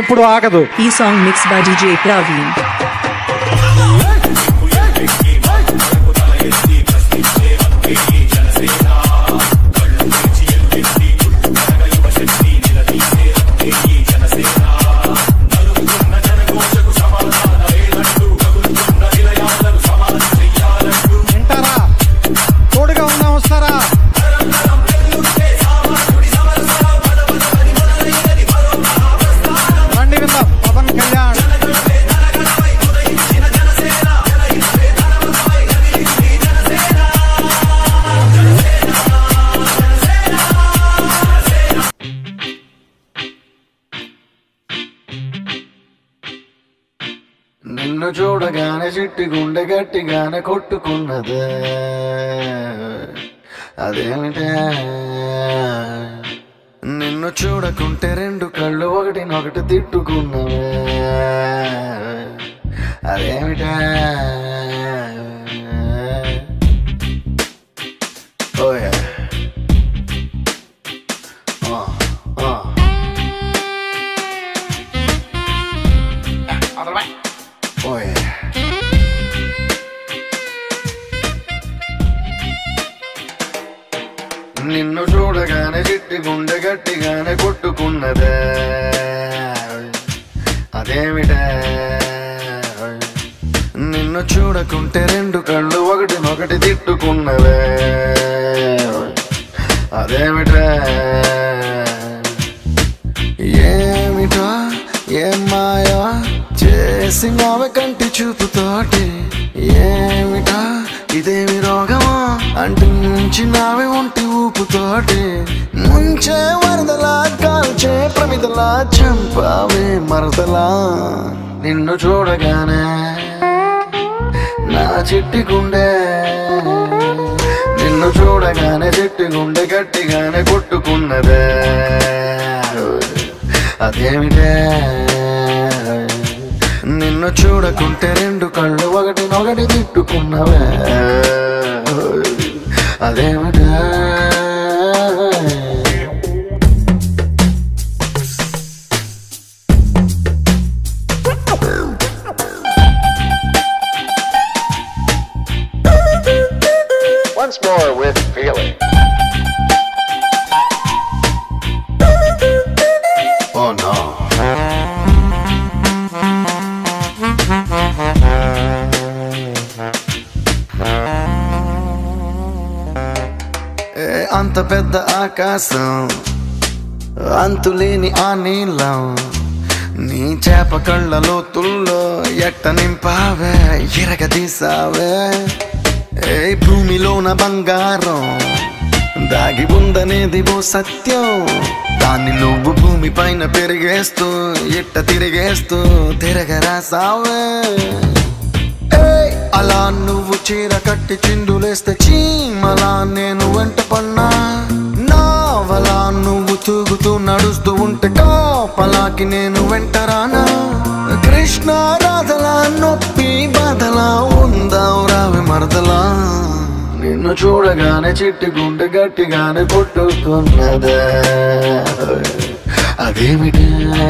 ఇప్పుడు ఆగదు ఈ song mix by DJ Praveen. వింటారా తోడుగా ఉన్నా వస్తారా రండి విందాం పవన్ కళ్యాణ్ నిన్ను చూడగానే చిట్టి గుండె గట్టిగానే కొట్టుకున్నదే అదేమిటే నిన్ను చూడకుంటే రెండు కళ్ళు ఒకటినొకటి తిట్టుకున్నవే అదేమిటే ఓయే ఆ, ఆ. ఓయే నిన్ను చూడగానే చిట్టి గుండె గట్టిగానే కొట్టుకున్నదే అదేమిటే నిన్ను చూడకుంటే రెండు కళ్ళు ఒకటినొకటి తిట్టుకున్నవే అదేమిటే ఏమిటో ఏం మాయా చేసినావే కంటి చూపుతోటి ఏమిటా ఇదేమి రోగమా అంటించినావే ఒంటి ఊపుతోటి ముంచే వరదలా కాల్చే ప్రమిదలా చంపావే మరదలా నిన్ను చూడగానే నా చిట్టి గుండె నిన్ను చూడగానే చిట్టి గుండె గట్టిగానే కొట్టుకున్నదే అదేమిటే నిన్ను చూడకుంటే రెండు కళ్ళు ఒకటి ఒకటి తిట్టుకున్నవే అదేమిటే Once more with feeling. Oh no. ఏ అంత పెద్ద ఆకాశం అంతులేని ఆ నీళ్ళం నీ చేప కళ్ళ లోతుల్లో ఎట్ట నింపావే ఎరగదీసావే ఏ భూమిలోన బంగారం దాగి ఉందనేది ఓ సత్యం దాన్ని నువ్వు భూమి పైన పెరిగేస్తూ ఇట్ట తిరిగేస్తూ తిరగరాసావే ఏయ్, అలా నువ్వు చీర కట్టి చిందులేస్తే చీమలా నేను వెంట పన్నా నావలా నువ్వు తూగుతూ నడుస్తూ ఉంటే కాపలాకి నేను వెంటరానా కృష్ణ రాధలా నొప్పి బాధలా ఉందావు రావి మరదలా నిన్ను చూడగానే చిట్టి గుండె గట్టిగానే కొట్టుకున్నదే అదేమిటి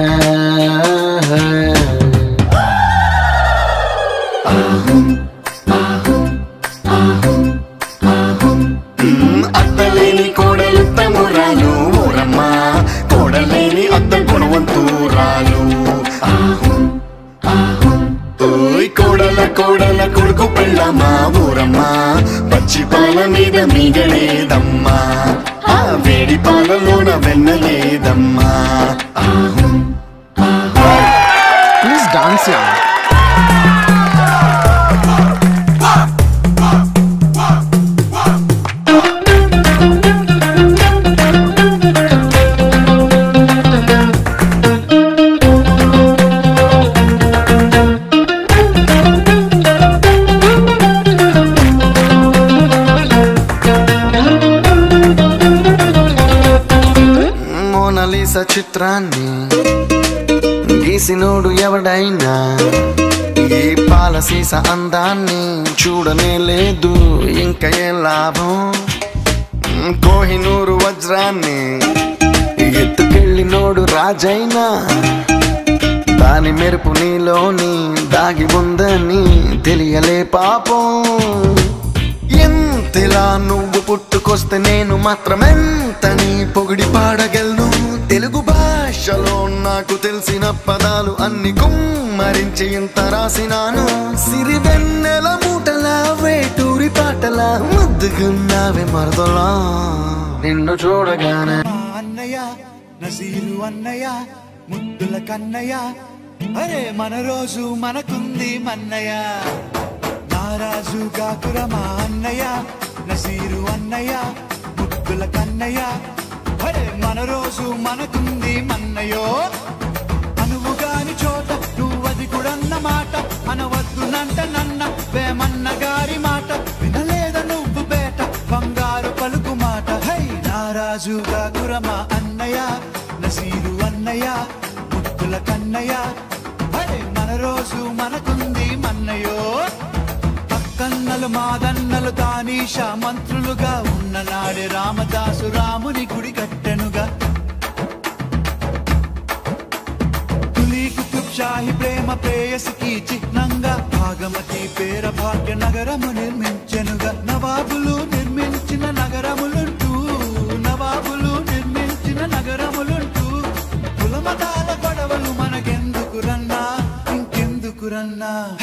అత్తలేని కోడలు తమురాలు ఊరమ్మ కోడలేని అత్త గుణవంతురాలు ఓయ్ కోడల కోడల కొడుకు పెళ్ళమ్మా ఊరమ్మా పచ్చి పాల మీద మీగలేదమ్మా ఆ వేడి పాలలోన వెన్నలేదమ్మా ప్లీజ్ డాన్స్ యా మోనలీసా చిత్రాన్ని గీసినోడు ఎవడైనా ఈ పాల సీస అందాన్ని చూడనే లేదు ఇంకా ఏ లాభం కోహినూరు వజ్రాన్ని ఎత్తుకెళ్ళినోడు రాజైనా దాని మెరుపు నీలోని దాగి ఉందని తెలియలే పాపం ఎంతలా నువ్వు పుట్టుకొస్తే నేను మాత్రం ఎంతని పొగిడి పాడగలను తెలుగు భాషలో నాకు తెలిసిన పదాలు అన్ని కుమ్మరించి ఇంత రాసినాను సిరివెన్నెల మూటలా వేటూరి పాటలా ముద్దుగున్నావే మరదలా నిన్ను చూడగానే అన్నయ్య నసీరు అన్నయ్య ముద్దుల కన్నయ్య అరే మన రోజు మనకుంది మన్నయ్య నారాజు కాకుర మా అన్నయ్య నసీరు అన్నయ్య ముద్దుల కన్నయ్య అరే మన రోజు మనకుంది మన్నయ్యో అనువు గాని చోట నువ్వది కూడన్న మాట అనవద్దునంట నన్న వేమన్న గారి మాట వినలేద నువ్వు బేట బంగారు పలుకు మాట హై నారాజుగా కురమ అన్నయ్య నసీరు అన్నయ్య ముత్తుల కన్నయ్య హై మన రోజు మనకుంది మన్నయ్యో పక్కన్నలు మాదన్నలు తానీష మంత్రులుగా ఉన్న నాడే రామదాసు రాముని గుడి కట్టెనుగా కులీ కుతుబ్ షాహి ప్రేమ ప్రేయసికి చిహ్నంగా భాగమతి పేర భాగ్య నగరము నిర్మించెనుగా నవాబులు నిర్మించిన నగరములుంటూ నవాబులు నిర్మించిన నగరములుంటూ కులమతాల గొడవలు మనకెందుకు రన్నా ఇంకెందుకు రన్నా